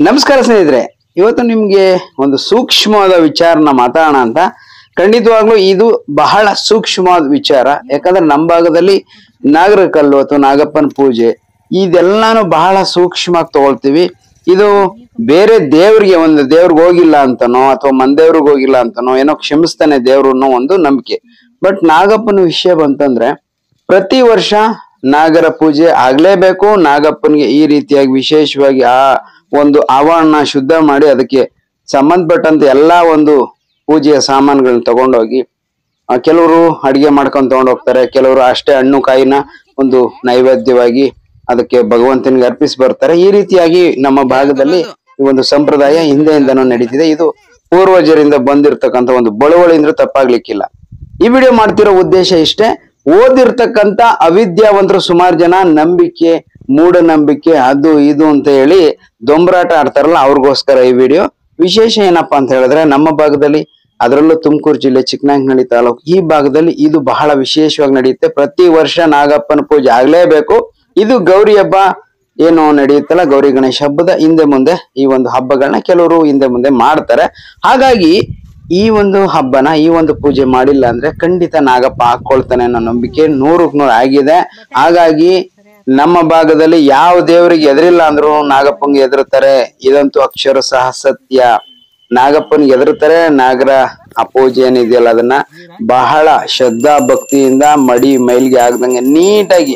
ನಮಸ್ಕಾರ ಸ್ನೇಹಿತರೆ ಇವತ್ತು ನಿಮ್ಗೆ ಒಂದು ಸೂಕ್ಷ್ಮವಾದ ವಿಚಾರನ ಮಾತಾಡೋಣ ಅಂತ ಖಂಡಿತವಾಗ್ಲೂ ಇದು ಬಹಳ ಸೂಕ್ಷ್ಮವಾದ ವಿಚಾರ ಯಾಕಂದ್ರೆ ನಮ್ಮ ಭಾಗದಲ್ಲಿ ನಾಗರ ಕಲ್ಲು ಅಥವಾ ನಾಗಪ್ಪನ ಪೂಜೆ ಇದೆಲ್ಲಾನು ಬಹಳ ಸೂಕ್ಷ್ಮವಾಗಿ ತಗೊಳ್ತೀವಿ ಇದು ಬೇರೆ ದೇವ್ರಿಗೆ ಒಂದು ದೇವ್ರಿಗೆ ಹೋಗಿಲ್ಲ ಅಂತನೋ ಅಥವಾ ಮಂದೇವ್ರಿಗೆ ಹೋಗಿಲ್ಲ ಅಂತನೋ ಏನೋ ಕ್ಷಮಿಸ್ತಾನೆ ದೇವ್ರು ಅನ್ನೋ ಒಂದು ನಂಬಿಕೆ ಬಟ್ ನಾಗಪ್ಪನ ವಿಷಯ ಬಂತಂದ್ರೆ ಪ್ರತಿ ವರ್ಷ ನಾಗರ ಪೂಜೆ ಆಗ್ಲೇಬೇಕು ನಾಗಪ್ಪನಿಗೆ ಈ ರೀತಿಯಾಗಿ ವಿಶೇಷವಾಗಿ ಆ ಒಂದು ಆವರಣ ಶುದ್ಧ ಮಾಡಿ ಅದಕ್ಕೆ ಸಂಬಂಧಪಟ್ಟಂತ ಎಲ್ಲಾ ಒಂದು ಪೂಜೆಯ ಸಾಮಾನುಗಳನ್ನ ತಗೊಂಡೋಗಿ ಆ, ಕೆಲವರು ಅಡಿಗೆ ಮಾಡ್ಕೊಂಡ್ ತಗೊಂಡ್ ಹೋಗ್ತಾರೆ ಕೆಲವರು ಅಷ್ಟೇ ಹಣ್ಣು ಕಾಯಿನ ಒಂದು ನೈವೇದ್ಯವಾಗಿ ಅದಕ್ಕೆ ಭಗವಂತನಿಗೆ ಅರ್ಪಿಸಿ ಬರ್ತಾರೆ ಈ ರೀತಿಯಾಗಿ ನಮ್ಮ ಭಾಗದಲ್ಲಿ ಈ ಒಂದು ಸಂಪ್ರದಾಯ ಹಿಂದೆಯಿಂದನೂ ನಡೀತಿದೆ ಇದು ಪೂರ್ವಜರಿಂದ ಬಂದಿರತಕ್ಕಂತ ಒಂದು ಬಳುವಳಿ ಅಂದ್ರೆ ತಪ್ಪಾಗ್ಲಿಕ್ಕಿಲ್ಲ ಈ ವಿಡಿಯೋ ಮಾಡ್ತಿರೋ ಉದ್ದೇಶ ಇಷ್ಟೇ ಓದಿರ್ತಕ್ಕಂತ ಅವಿದ್ಯಾವಂತರು ಸುಮಾರು ಜನ ನಂಬಿಕೆ ಮೂಢನಂಬಿಕೆ ಅದು ಇದು ಅಂತ ಹೇಳಿ ದೊಂಬರಾಟ ಆಡ್ತಾರಲ್ಲ ಅವ್ರಿಗೋಸ್ಕರ ಈ ವಿಡಿಯೋ ವಿಶೇಷ ಏನಪ್ಪಾ ಅಂತ ಹೇಳಿದ್ರೆ ನಮ್ಮ ಭಾಗದಲ್ಲಿ ಅದರಲ್ಲೂ ತುಮಕೂರು ಜಿಲ್ಲೆ ಚಿಕ್ಕನಾಯಕನಹಳ್ಳಿ ತಾಲೂಕು ಈ ಭಾಗದಲ್ಲಿ ಇದು ಬಹಳ ವಿಶೇಷವಾಗಿ ನಡೆಯುತ್ತೆ ಪ್ರತಿ ವರ್ಷ ನಾಗಪ್ಪನ ಪೂಜೆ ಆಗ್ಲೇಬೇಕು ಇದು ಗೌರಿ ಹಬ್ಬ ಏನು ನಡೆಯುತ್ತಲ್ಲ ಗೌರಿ ಗಣೇಶ ಹಬ್ಬದ ಹಿಂದೆ ಮುಂದೆ ಈ ಒಂದು ಹಬ್ಬಗಳನ್ನ ಕೆಲವರು ಹಿಂದೆ ಮುಂದೆ ಮಾಡ್ತಾರೆ ಹಾಗಾಗಿ ಈ ಒಂದು ಹಬ್ಬನ ಈ ಒಂದು ಪೂಜೆ ಮಾಡಿಲ್ಲ ಅಂದ್ರೆ ಖಂಡಿತ ನಾಗಪ್ಪ ಹಾಕೊಳ್ತಾನೆ ಅನ್ನೋ ನಂಬಿಕೆ ನೂರಕ್ ನೂರು ಆಗಿದೆ ಹಾಗಾಗಿ ನಮ್ಮ ಭಾಗದಲ್ಲಿ ಯಾವ ದೇವರಿಗೆ ಎದುರಿಲ್ಲ ಅಂದ್ರು ನಾಗಪ್ಪಂಗೆ ಎದುರುತ್ತಾರೆ ಇದಂತೂ ಅಕ್ಷರ ಸಹ ಸತ್ಯ ನಾಗಪ್ಪನಿಗೆ ಎದುರುತ್ತಾರೆ ನಾಗರ ಆ ಪೂಜೆ ಏನಿದೆಯಲ್ಲ ಅದನ್ನ ಬಹಳ ಶ್ರದ್ಧಾ ಭಕ್ತಿಯಿಂದ ಮಡಿ ಮೈಲ್ಗೆ ಆಗದಂಗೆ ನೀಟಾಗಿ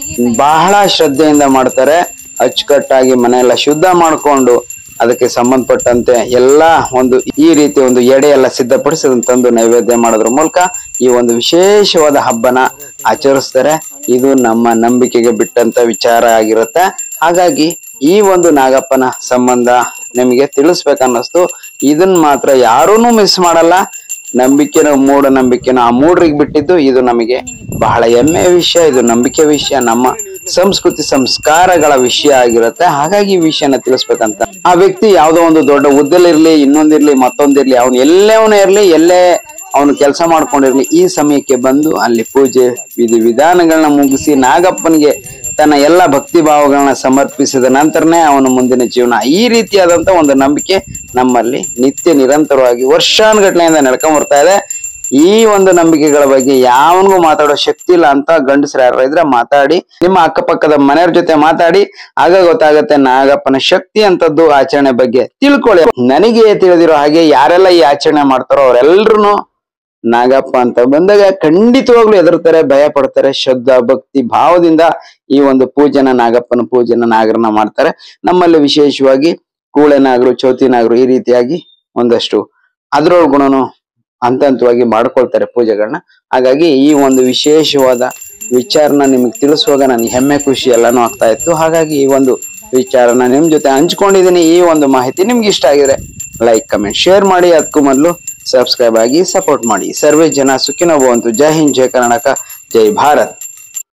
ಬಹಳ ಶ್ರದ್ಧೆಯಿಂದ ಮಾಡ್ತಾರೆ ಅಚ್ಚುಕಟ್ಟಾಗಿ ಮನೆಯೆಲ್ಲ ಶುದ್ಧ ಮಾಡ್ಕೊಂಡು ಅದಕ್ಕೆ ಸಂಬಂಧಪಟ್ಟಂತೆ ಎಲ್ಲಾ ಒಂದು ಈ ರೀತಿ ಒಂದು ಎಡೆ ಎಲ್ಲ ಸಿದ್ಧಪಡಿಸಿ ಅದನ್ನ ತಂದು ನೈವೇದ್ಯ ಮಾಡೋದ್ರ ಮೂಲಕ ಈ ಒಂದು ವಿಶೇಷವಾದ ಹಬ್ಬನ ಆಚರಿಸ್ತಾರೆ ಇದು ನಮ್ಮ ನಂಬಿಕೆಗೆ ಬಿಟ್ಟಂತ ವಿಚಾರ ಆಗಿರುತ್ತೆ ಹಾಗಾಗಿ ಈ ಒಂದು ನಾಗಪ್ಪನ ಸಂಬಂಧ ನಿಮಗೆ ತಿಳಿಸ್ಬೇಕನ್ನಿಸ್ತು ಇದನ್ನ ಮಾತ್ರ ಯಾರೂನು ಮಿಸ್ ಮಾಡಲ್ಲ ನಂಬಿಕೆನೋ ಮೂಢನಂಬಿಕೆನೋ ಆ ಮೂಢರಿಗೆ ಬಿಟ್ಟಿದ್ದು ಇದು ನಮಗೆ ಬಹಳ ಹೆಮ್ಮೆಯ ವಿಷಯ ಇದು ನಂಬಿಕೆ ವಿಷಯ ನಮ್ಮ ಸಂಸ್ಕೃತಿ ಸಂಸ್ಕಾರಗಳ ವಿಷಯ ಆಗಿರುತ್ತೆ ಹಾಗಾಗಿ ಈ ವಿಷಯನ ತಿಳಿಸ್ಬೇಕಂತ ಆ ವ್ಯಕ್ತಿ ಯಾವ್ದೋ ಒಂದು ದೊಡ್ಡ ಹುದ್ದೆಲಿರ್ಲಿ ಇನ್ನೊಂದಿರ್ಲಿ ಮತ್ತೊಂದಿರ್ಲಿ ಅವನು ಎಲ್ಲೇವನೇ ಇರ್ಲಿ ಎಲ್ಲೇ ಅವನು ಕೆಲಸ ಮಾಡ್ಕೊಂಡಿರ್ಲಿ ಈ ಸಮಯಕ್ಕೆ ಬಂದು ಅಲ್ಲಿ ಪೂಜೆ ವಿಧಿ ವಿಧಾನಗಳನ್ನ ಮುಗಿಸಿ ನಾಗಪ್ಪನಿಗೆ ತನ್ನ ಎಲ್ಲ ಭಕ್ತಿ ಭಾವಗಳನ್ನ ಸಮರ್ಪಿಸಿದ ನಂತರನೇ ಅವನ ಮುಂದಿನ ಜೀವನ ಈ ರೀತಿಯಾದಂತ ಒಂದು ನಂಬಿಕೆ ನಮ್ಮಲ್ಲಿ ನಿತ್ಯ ನಿರಂತರವಾಗಿ ವರ್ಷಾನುಗಟ್ಲೆಯಿಂದ ನಡ್ಕೊಂಡ್ ಬರ್ತಾ ಇದೆ ಈ ಒಂದು ನಂಬಿಕೆಗಳ ಬಗ್ಗೆ ಯಾವನಿಗೂ ಮಾತಾಡೋ ಶಕ್ತಿ ಇಲ್ಲ ಅಂತ ಗಂಡಸರು ಯಾರು ಇದ್ರೆ ಮಾತಾಡಿ ನಿಮ್ಮ ಅಕ್ಕಪಕ್ಕದ ಮನೆಯವ್ರ ಜೊತೆ ಮಾತಾಡಿ ಆಗ ಗೊತ್ತಾಗತ್ತೆ ನಾಗಪ್ಪನ ಶಕ್ತಿ ಅಂತದ್ದು ಆಚರಣೆ ಬಗ್ಗೆ ತಿಳ್ಕೊಳ್ಳಿ ನನಗೆ ತಿಳಿದಿರೋ ಹಾಗೆ ಯಾರೆಲ್ಲ ಈ ಆಚರಣೆ ಮಾಡ್ತಾರೋ ಅವರೆಲ್ಲರೂ ನಾಗಪ್ಪ ಅಂತ ಬಂದಾಗ ಖಂಡಿತವಾಗ್ಲೂ ಎದುರ್ತಾರೆ ಭಯ ಪಡ್ತಾರೆ ಶ್ರದ್ಧಾ ಭಕ್ತಿ ಭಾವದಿಂದ ಈ ಒಂದು ಪೂಜೆನ ನಾಗಪ್ಪನ ಪೂಜೆನ ನಾಗರನ್ನ ಮಾಡ್ತಾರೆ ನಮ್ಮಲ್ಲಿ ವಿಶೇಷವಾಗಿ ಕೂಳೆ ನಾಗರು ಚೌತಿ ನಾಗರು ಈ ರೀತಿಯಾಗಿ ಒಂದಷ್ಟು ಅದ್ರೊಳಗುಣನು ಹಂತ ಹಂತವಾಗಿ ಮಾಡ್ಕೊಳ್ತಾರೆ ಪೂಜೆಗಳನ್ನ ಹಾಗಾಗಿ ಈ ಒಂದು ವಿಶೇಷವಾದ ವಿಚಾರನ ನಿಮಗೆ ತಿಳಿಸುವಾಗ ನನಗೆ ಹೆಮ್ಮೆ ಖುಷಿ ಎಲ್ಲಾನು ಆಗ್ತಾ ಇತ್ತು ಹಾಗಾಗಿ ಈ ಒಂದು ವಿಚಾರನ ನಿಮ್ ಜೊತೆ ಹಂಚ್ಕೊಂಡಿದ್ದೀನಿ ಈ ಒಂದು ಮಾಹಿತಿ ನಿಮ್ಗೆ ಇಷ್ಟ ಆಗಿದ್ರೆ ಲೈಕ್ ಕಮೆಂಟ್ ಶೇರ್ ಮಾಡಿ ಅದಕ್ಕೂ ಮೊದಲು ಸಬ್ಸ್ಕ್ರೈಬ್ ಆಗಿ ಸಪೋರ್ಟ್ ಮಾಡಿ ಸರ್ವೇ ಜನ ಸುಖಿನೋ ಭವಂತು ಜೈ ಹಿಂದ್ ಜೈ ಕರ್ನಾಟಕ ಜೈ ಭಾರತ್